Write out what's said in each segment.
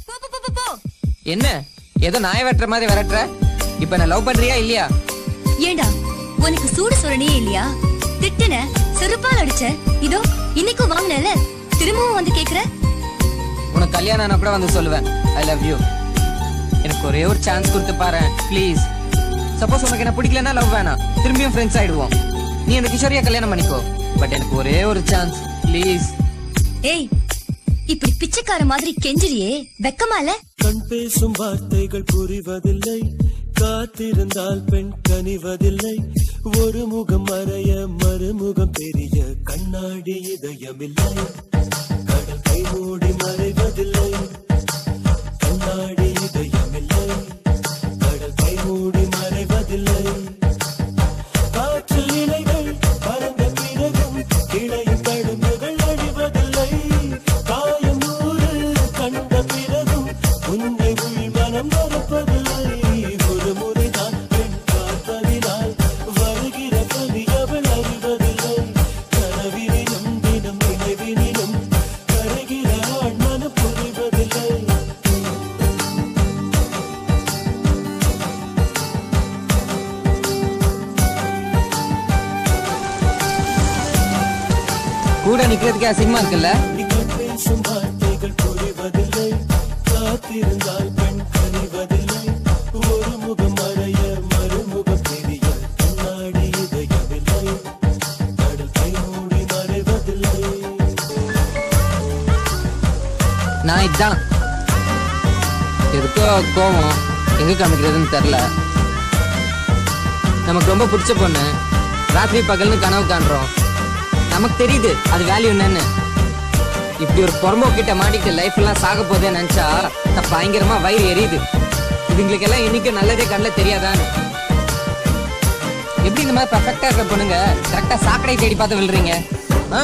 போ போ, போ போ, போ என்ன ஏதோ நாய வெட்டுற மாதிரி விரட்டுற இப்ப நான் லவ் பண்றியா இல்லையா ஏண்டா உனக்கு சூடு சொரணையே இல்லையா திட்டுன செருப்பால் அடிச்ச இதோ இன்னைக்கும் வாங்கினல திரும்பவும் வந்து கேக்குற உனக்கு கல்யாணம் ஆன கூட வந்து சொல்லுவேன் ஐ லவ் யூ எனக்கு ஒரே ஒரு சான்ஸ் கொடுத்து பாரு ப்ளீஸ் சப்போஸ் உனக்கு என்ன பிடிக்கலன்னா லவ் வேணாம் திரும்பியும் ஃப்ரெண்ட்ஸ் ஆயிடுவோம் நீ அந்த கிஷோரியா கல்யாணம் பண்ணிக்கோ பட் எனக்கு ஒரே ஒரு சான்ஸ் ப்ளீஸ் ஏய் இப்படி பிச்சைக்கார மாதிரி கெஞ்சிரியே வெக்கமா இல்ல கண் பேசும் வார்த்தைகள் புரிவதில்லை காத்திருந்தால் பெண் கனிவதில்லை ஒரு முகம் மறைய மறுமுகம் தெரிய கண்ணாடி இதயமில்லை கடல் கை மூடி மறைவதில்லை கண்ணாடி இதயமில்லை கடல் கை மூடி மறைவதில்லை காற்றில் இலைகள் பறந்த பிறகும் கிளையும் தழும்புகள் அழிவதில்லை காயம் நூறு கண்ட பிறகும் உன்னை உள் மனம் மறப்பதில்லை ஒரு முறைதான் பெண் பார்ப்பதினால் வருகிற பலி அவள் அறிவதில்லை கனவினிலும் தினம் நினைவினிலும் கருகிற ஆண் மனம் புரிவதில்லை கூட நிக்கிறதுக்கே அசிங்கமா இருக்குல்ல நீங்கள் பேசும் வார்த்தைகள் புரிவதில்லை காத்திருந்தால் பெண் கனிவதில்லை ஒரு முகம் மறைய மறுமுகம் தெரிய கண்ணாடி இதயமில்லை கடல் கை மூடி மறைவதில்லை நான் இதான் எதுக்கோ கோவம் எங்க காமிக்கிறதுன்னு தெரியல நமக்கு ரொம்ப பிடிச்ச பொண்ணு ராத்திரி பகல்னு கனவு காண்றோம் நமக்கு தெரியுது அது வேல்யூ என்னன்னு இப்படி ஒரு பொறம்போ கிட்ட மாட்டிக்கிட்டு லைஃப் எல்லாம் சாக போதே நினைச்சா நான் பயங்கரமா வயிறு எரியுது இதுங்களுக்கு எல்லாம் இன்னைக்கும் நல்லதே கண்ணில் தெரியாதான்னு எப்படி இந்த மாதிரி பர்ஃபெக்டா இருக்கிற பொண்ணுங்க கரெக்டா சாக்கடை தேடி பார்த்து விழுறீங்க ஆ?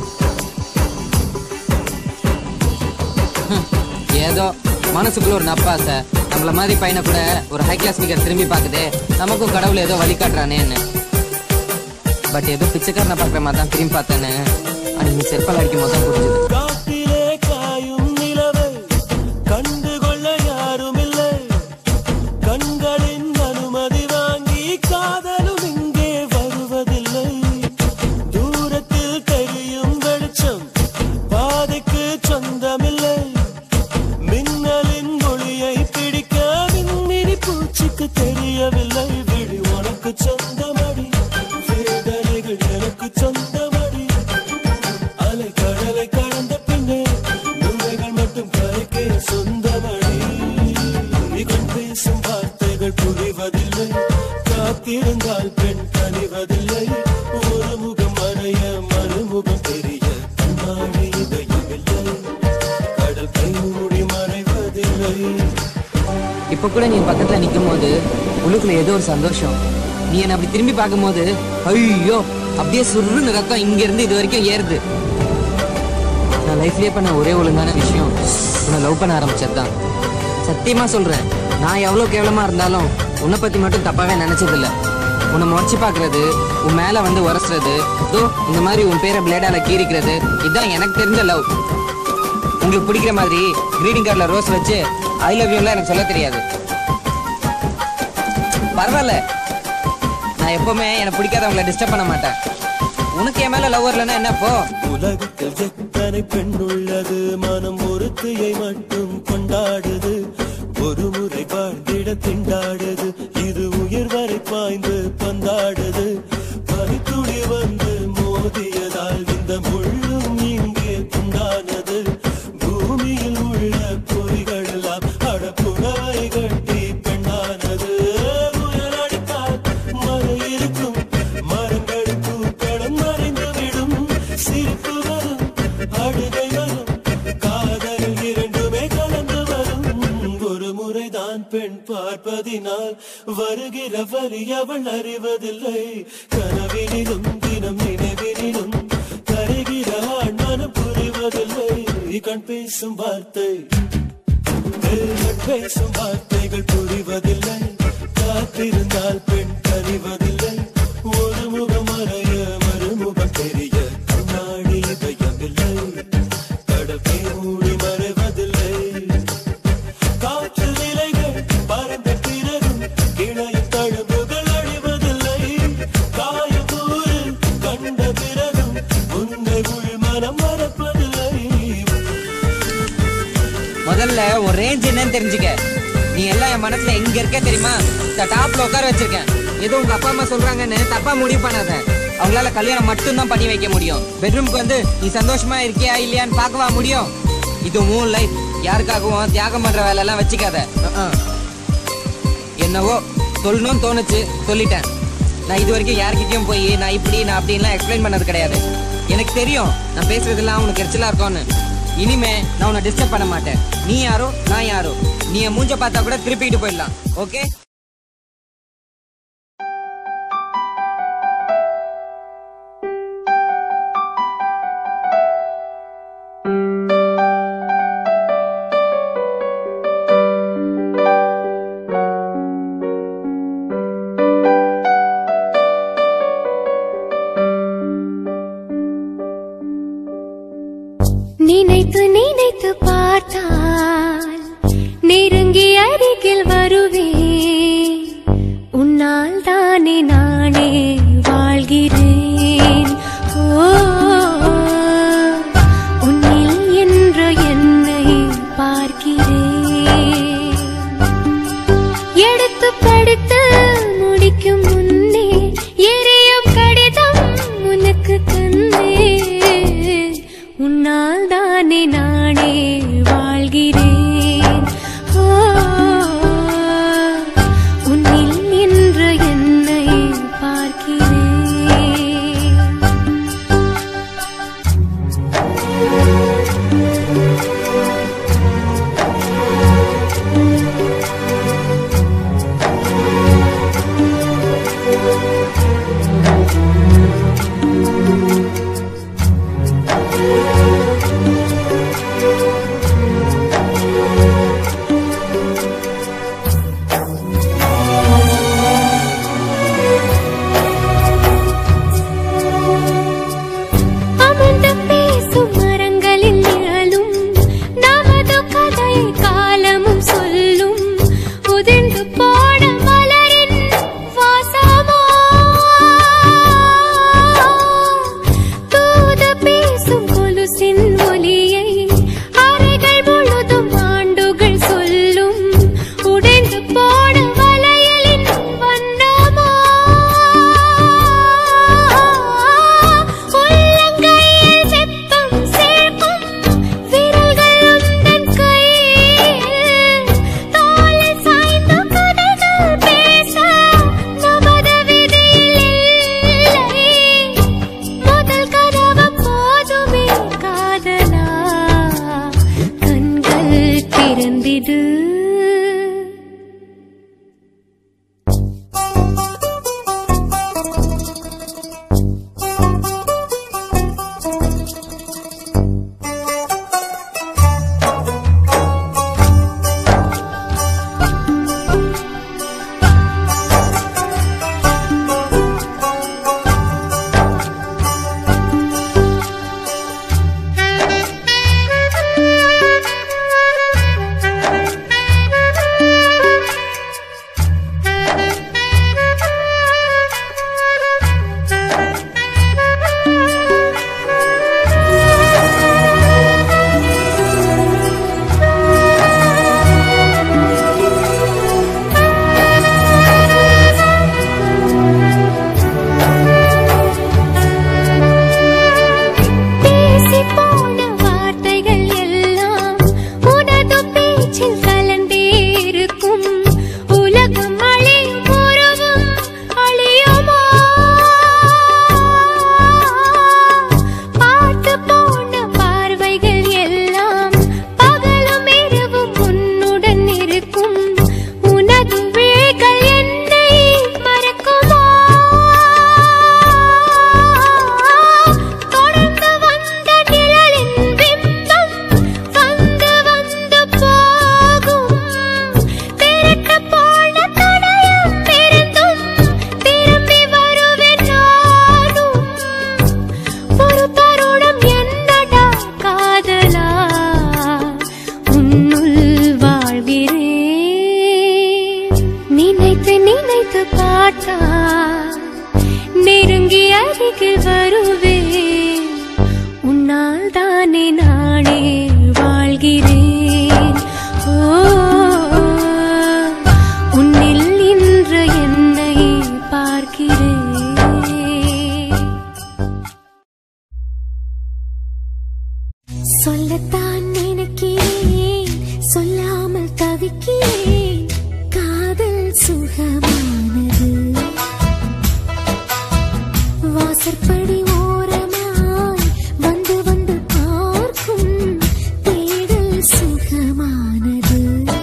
ஹம், ஏதோ மனசுக்குள்ள ஒரு நப்பாசை நம்மள மாதிரி பையனை கூட ஒரு ஹை கிளாஸ் ஸ்பீக்கர் திரும்பி பாக்குதே நமக்கும் கடவுள் ஏதோ வழி காட்டுறானேன்னு பட் ஏதோ பிச்சைக்காரனை பாக்குற மாதிரி தான் திரும்பி பார்த்தேன்னு அன்னைக்கு செருப்பால் அடிக்கும் போது தான் புரிஞ்சுது காட்டிலே காயும் நிலவை கண்டுகொள்ள யாரும் இல்லை கண்களின் அனுமதி வாங்கி காதலும் இங்கே வருவதில்லை தூரத்தில் தெரியும் வெளிச்சம் பாதைக்கு சொந்தமில்லை மின்னலின் மொழியை பிடிக்க மின்மினி பூச்சிக்கு தெரியவில்லை விழி உனக்கு சொந்தமடி வேதனைகள் எனக்கு சொந்தமடி அலை கடலை கடந்த பின்னே நுரைகள் மட்டும் கரைக்கே சொந்தமடி கண் பேசும் வார்த்தைகள் புரிவதில்லை காத்திருந்தால் பெண் கனிவதில்லை ஒரு முகம் மறைய மறுமுகம் தெரிய கண்ணாடி இதயமில்லை கடல் கை மூடி மறைவதில்லை இப்ப கூட நீ பக்கத்துல நிக்கும் போது உள்ளுக்குள்ள ஏதோ ஒரு சந்தோஷம் நீ என்ன அப்படி திரும்பி பார்க்கும்போது ஐயோ அப்படியே சுருன்னு ரத்தம் இங்க இருந்து இது வரைக்கும் ஏறுது நான் லைஃப்லயே பண்ண ஒரே ஒழுங்கான விஷயம் உன்னை லவ் பண்ண ஆரம்பிச்சதுதான் சத்தியமா சொல்றேன் நான் எவ்வளவு கேவலமா இருந்தாலும் உன்னை பத்தி மட்டும் தப்பாவே நினைச்சது இல்ல உன்னை முறைச்சு பாக்குறது உன் மேல வந்து உரசுறது இதோ இந்த மாதிரி உன் பேரை பிளேடால கீறிக்கிறது இதுதான் எனக்கு தெரிஞ்ச லவ் உங்களுக்கு பிடிக்கிற மாதிரி கிரீட்டிங் கார்டில் ரோஸ் வச்சு ஐ லவ் யூலாம் எனக்கு சொல்ல தெரியாது பரவாயில்ல நான் எப்பவுமே எனக்கு பிடிக்காதவங்களை டிஸ்டர்ப் பண்ண மாட்டேன் உனக்கு என் மேல லவ் வரலன்னா என்னப்போ உலகத்தில் எத்தனை பெண் உள்ளது மனம் ஒருத்தியை மட்டும் கொண்டாடுது ஒரு முறை வாழ்ந்திட திண்டாடுது இது உயிர் வரை பாய்ந்து பந்தாடுது பனித்துளி வந்து மோதியதால் இந்த முள்ளும் இங்கே துண்டானது பூமியில் உள்ள பொறிகள் எல்லாம் அடப்புறவை கட்டி பெண்ணானது முயலடித்தால் மறு இருக்கும் மரங்களுக்கு படம் மறைந்து விடும் சிரிப்பு வரும் அழுகை வரும் காதல் இரண்டுமே கலந்து வரும் ஒரு முறைதான் பெண் பார்ப்பதினால் வருகிற வரி அவள் அறிவதில்லை கனவினிலும் தினம் நினைவினிலும் கருகிற ஆண் மனம் புரிவதில்லை கண் பேசும் வார்த்தை தேவன் பேசும் வார்த்தைகள் புரிவதில்லை காத்திருந்தால் பெண் கனிவதில்லை ஒரு முகம் மறைய மறுமுகம் தெரிய கண்ணாடி இதயமில்லை கடல் கை மூடி மறைவதில்லை முதல்ல உன் ரேஞ்ச் என்னன்னு தெரிஞ்சுக்க நீ எல்லாம் என் மனசுல எங்க இருக்க தெரியுமா இந்த டாப்ல உட்கார வச்சிருக்கேன் ஏதோ உங்க அப்பா அம்மா சொல்றாங்கன்னு தப்பா முடிவு பண்ணாத அவங்களால கல்யாணம் மட்டும்தான் பண்ணி வைக்க முடியும் பெட்ரூம்க்கு வந்து நீ சந்தோஷமா இருக்கியா இல்லையான்னு பார்க்கவா முடியும் இது உன் லைஃப் யாருக்காகவும் தியாகம் பண்ற வேலை எல்லாம் வச்சுக்காத அஹ். என்னவோ சொல்லணும்னு தோணுச்சு சொல்லிட்டேன் நான் இது வரைக்கும் யார்கிட்டயும் போய் நான் இப்படி நான் அப்படின்லாம் எக்ஸ்பிளைன் பண்ணது கிடையாது எனக்கு தெரியும் நான் பேசுறதெல்லாம் உனக்கு எரிச்சலா இருக்கும்னு இனிமே நான் உன்னை டிஸ்டர்ப் பண்ண மாட்டேன் நீ யாரோ நான் யாரோ நீ என் மூஞ்ச பார்த்தா கூட திருப்பிட்டு போயிடலாம் ஓகே நினைத்து நினைத்து பார்த்தால் நெருங்கி அருகில் வருவேன் உன்னால் தானே நானே வாழ்கிறேன் ஓ உன்னில் என்று என்னை பார்க்கிறேன் எடுத்து படித்து முடிக்கும் முன்னே எரியும் கடிதம் உனக்கு தந்தேன் உன்னால் தானே நானே வாழ்கிறேன் ஓ, உன்னில் என்று என்னை பார்க்கிறேன் அமர்ந்து பேசும் மரங்களில் நிழலும் நமது கதை காலமும் சொல்லும் உதிர்ந்து போட மலரின் வாசமோ தூது பேசும் கொலுசின் ஒலியை அறைகள் முழுதும் ஆண்டுகள் சொல்லும் உடைந்து போட வளையலின் வண்ணமோ உள்ளங்கையில் வெப்பம் சேர்க்கும் விரல்கள் உந்தன் கையில் தோளில் சாய்ந்த கதைகள் பேச நமது விதியில் இல்லை முதல் கதவு போதுமே காதலா கண்கள் திறந்திடு சொல்லத்தான் நினைக்கிறேன் சொல்லாமல் தவிக்கிறேன் காதல் சுகமானது வாசற்படி ஓரமாய் வந்து வந்து பார்க்கும் தேடல் சுகமானது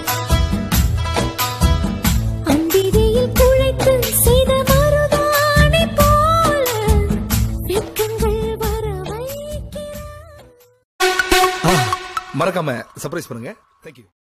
அம்பிகையில் குழைத்து செய்த மருதாணி போல வெட்கங்கள் வர வைக்கிறார் மறக்காம சர்ப்ரைஸ் பண்ணுங்க தேங்க்யூ